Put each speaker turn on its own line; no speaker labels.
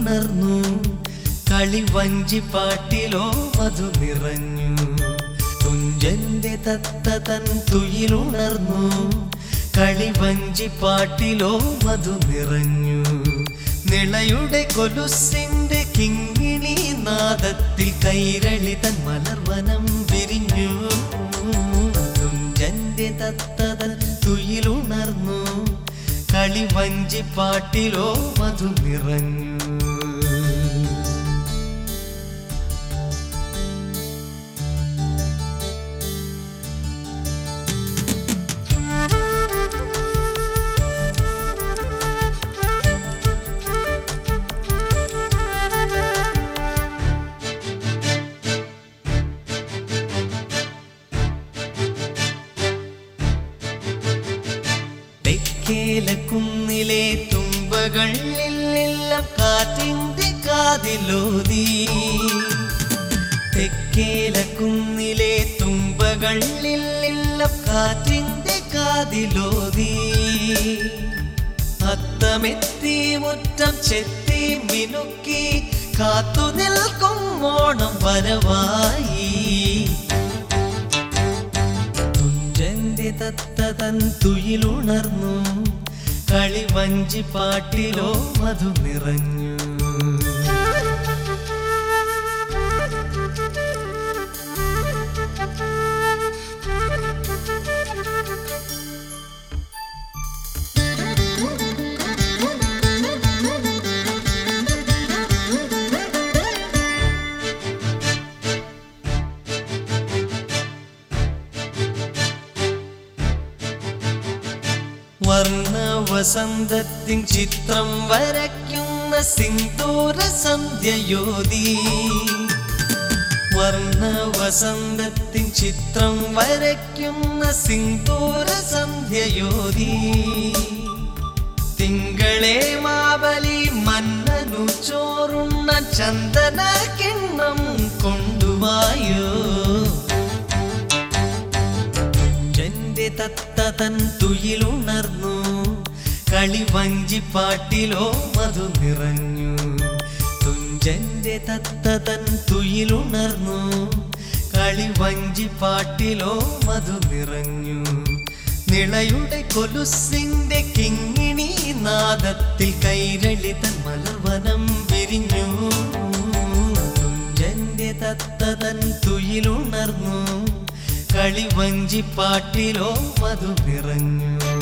തുയിലുണർന്നു കളി വഞ്ചിപ്പാട്ടിലോ മധു നിറഞ്ഞു തുഞ്ചന്റെ തത്ത തൻ തുയിലുണർന്നു കളി വഞ്ചിപ്പാട്ടിലോ മധു നിറഞ്ഞു നിളയുടെ കൊലുസിന്റെ കിങ്ങിണി നാദത്തിൽ കൈരളി തൻ മലർവനം വിരിഞ്ഞു തുഞ്ചന്റെ തത്തതൻ തുയിലുണർന്നു കളി വഞ്ചിപ്പാട്ടിലോ മധു നിറഞ്ഞു തെക്കേല കുന്നിലെ തുമ്പകളിലെല്ലാം കാറ്റിന്റെ കാതിലോതി തെക്കേല കുന്നിലെ തുമ്പകളിലെല്ലാം കാറ്റിന്റെ കാതിലോതി അത്തമെത്തി മുറ്റം ചെത്തി മിനുക്കി കാത്തു നിൽക്കും ഓണം വരവായി തുഞ്ചന്റെ തത്തതൻ തുയിലുണർന്നു കളി വഞ്ചി പാട്ടിലോ മധു നിറഞ്ഞു വർണ്ണ വസന്തത്തിൻ ചിത്രം വരയ്ക്കുന്ന സിന്ദൂര സന്ധ്യയോതി വർണ്ണ വസന്തത്തിൻ ചിത്രം വരയ്ക്കുന്ന സിന്ദൂര സന്ധ്യയോതി തിങ്കളെ മാബലി മന്നനു ചോറുണ്ണ ചന്ദന കിണ്ണം കൊണ്ടുവായോ തുഞ്ചന്റെ തത്ത തൻ തുയിലുണർന്നു കളി വഞ്ചിപ്പാട്ടിലോ മധു നിറഞ്ഞു തുഞ്ചന്റെ തത്ത തൻ തുയിലുണർന്നു കളി വഞ്ചിപ്പാട്ടിലോ മധു നിറഞ്ഞു നിളയുടെ കൊലുസിന്റെ കിങ്ങിണി നാദത്തിൽ കൈരളി തൻ മലർവനം വിരിഞ്ഞു തുഞ്ചന്റെ തത്ത തൻ തുയിലുണർന്നു കളി വഞ്ചിപ്പാട്ടിലോ മധു നിറഞ്ഞു